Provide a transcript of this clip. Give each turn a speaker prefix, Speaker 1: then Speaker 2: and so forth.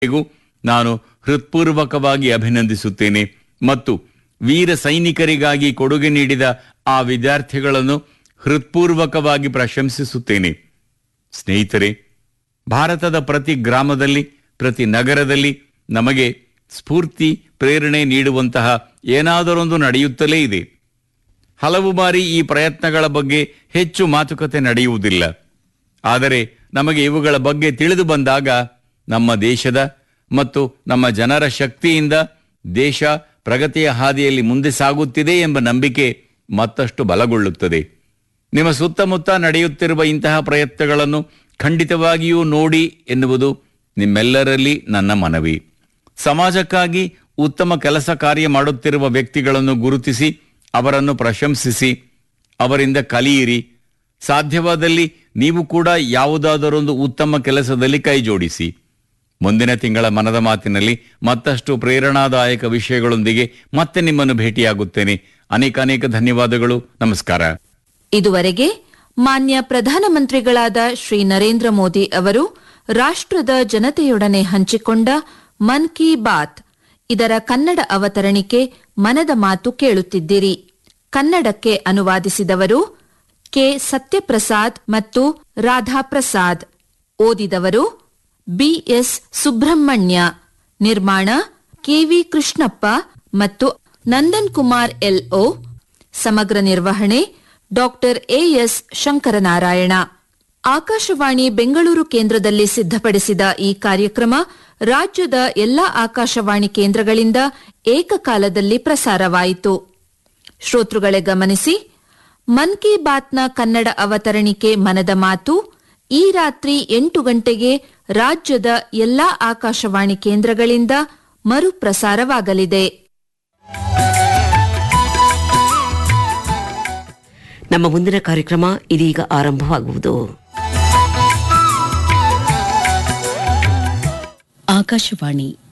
Speaker 1: ಗೂ ನಾನು ಹೃತ್ಪೂರ್ವಕವಾಗಿ ಅಭಿನಂದಿಸುತ್ತೇನೆ ಮತ್ತು ವೀರ ಸೈನಿಕರಿಗಾಗಿ ಕೊಡುಗೆ ನೀಡಿದ ಆ ವಿದ್ಯಾರ್ಥಿಗಳನ್ನು ಹೃತ್ಪೂರ್ವಕವಾಗಿ ಪ್ರಶಂಸಿಸುತ್ತೇನೆ ಸ್ನೇಹಿತರೆ ಭಾರತದ ಪ್ರತಿ ಗ್ರಾಮದಲ್ಲಿ ಪ್ರತಿ ನಗರದಲ್ಲಿ ನಮಗೆ ಸ್ಫೂರ್ತಿ ಪ್ರೇರಣೆ ನೀಡುವಂತಹ ಏನಾದರೊಂದು ನಡೆಯುತ್ತಲೇ ಇದೆ ಹಲವು ಬಾರಿ ಈ ಪ್ರಯತ್ನಗಳ ಬಗ್ಗೆ ಹೆಚ್ಚು ಮಾತುಕತೆ ನಡೆಯುವುದಿಲ್ಲ ಆದರೆ ನಮಗೆ ಇವುಗಳ ಬಗ್ಗೆ ತಿಳಿದು ಬಂದಾಗ ನಮ್ಮ ದೇಶದ ಮತ್ತು ನಮ್ಮ ಜನರ ಶಕ್ತಿಯಿಂದ ದೇಶ ಪ್ರಗತಿಯ ಹಾದಿಯಲ್ಲಿ ಮುಂದೆ ಸಾಗುತ್ತಿದೆ ಎಂಬ ನಂಬಿಕೆ ಮತ್ತಷ್ಟು ಬಲಗೊಳ್ಳುತ್ತದೆ ನಿಮ್ಮ ಸುತ್ತಮುತ್ತ ನಡೆಯುತ್ತಿರುವ ಇಂತಹ ಪ್ರಯತ್ನಗಳನ್ನು ಖಂಡಿತವಾಗಿಯೂ ನೋಡಿ ಎನ್ನುವುದು ನಿಮ್ಮೆಲ್ಲರಲ್ಲಿ ನನ್ನ ಮನವಿ ಸಮಾಜಕ್ಕಾಗಿ ಉತ್ತಮ ಕೆಲಸ ಕಾರ್ಯ ಮಾಡುತ್ತಿರುವ ವ್ಯಕ್ತಿಗಳನ್ನು ಗುರುತಿಸಿ ಅವರನ್ನು ಪ್ರಶಂಸಿಸಿ ಅವರಿಂದ ಕಲಿಯಿರಿ ಸಾಧ್ಯವಾದಲ್ಲಿ ನೀವು ಕೂಡ ಯಾವುದಾದರೊಂದು ಉತ್ತಮ ಕೆಲಸದಲ್ಲಿ ಕೈ ಜೋಡಿಸಿ ಮುಂದಿನ ತಿಂಗಳ ಮನದ ಮಾತಿನಲ್ಲಿ ಮತ್ತಷ್ಟು ಪ್ರೇರಣಾದಾಯಕ ವಿಷಯಗಳೊಂದಿಗೆ ಮತ್ತೆ ನಿಮ್ಮನ್ನು ಭೇಟಿಯಾಗುತ್ತೇನೆ ಅನೇಕ ಅನೇಕ ಧನ್ಯವಾದಗಳು ನಮಸ್ಕಾರ
Speaker 2: ಇದುವರೆಗೆ ಮಾನ್ಯ ಪ್ರಧಾನಮಂತ್ರಿಗಳಾದ ಶ್ರೀ ನರೇಂದ್ರ ಮೋದಿ ಅವರು ರಾಷ್ಟ್ರದ ಜನತೆಯೊಡನೆ ಹಂಚಿಕೊಂಡ ಮನ್ ಕಿ ಬಾತ್ ಇದರ ಕನ್ನಡ ಅವತರಣಿಕೆ ಮನದ ಮಾತು ಕೇಳುತ್ತಿದ್ದಿರಿ ಕನ್ನಡಕ್ಕೆ ಅನುವಾದಿಸಿದವರು ಕೆ ಸತ್ಯಪ್ರಸಾದ್ ಮತ್ತು ರಾಧಾಪ್ರಸಾದ್ ಓದಿದವರು ಬಿಎಸ್ ಸುಬ್ರಹ್ಮಣ್ಯ ನಿರ್ಮಾಣ ಕೆವಿ ಕೃಷ್ಣಪ್ಪ ಮತ್ತು ನಂದನ್ ಕುಮಾರ್ ಎಲ್ಒ ಸಮಗ್ರ ನಿರ್ವಹಣೆ ಡಾಕ್ಟರ್ ಎಎಸ್ ಶಂಕರನಾರಾಯಣ ಆಕಾಶವಾಣಿ ಬೆಂಗಳೂರು ಕೇಂದ್ರದಲ್ಲಿ ಸಿದ್ಧಪಡಿಸಿದ ಈ ಕಾರ್ಯಕ್ರಮ ರಾಜ್ಯದ ಎಲ್ಲಾ ಆಕಾಶವಾಣಿ ಕೇಂದ್ರಗಳಿಂದ ಏಕಕಾಲದಲ್ಲಿ ಪ್ರಸಾರವಾಯಿತು ಶ್ರೋತೃಗಳೇ ಗಮನಿಸಿ ಮನ್ ಕಿ ಬಾತ್ನ ಕನ್ನಡ ಅವತರಣಿಕೆ ಮನದ ಮಾತು ಈ ರಾತ್ರಿ ಎಂಟು ಗಂಟೆಗೆ ರಾಜ್ಯದ ಎಲ್ಲಾ ಆಕಾಶವಾಣಿ ಕೇಂದ್ರಗಳಿಂದ ಮರುಪ್ರಸಾರವಾಗಲಿದೆ
Speaker 3: ನಮ್ಮ ಮುಂದಿನ ಕಾರ್ಯಕ್ರಮ ಇದೀಗ ಆರಂಭವಾಗುವುದು
Speaker 4: ಆಕಾಶವಾಣಿ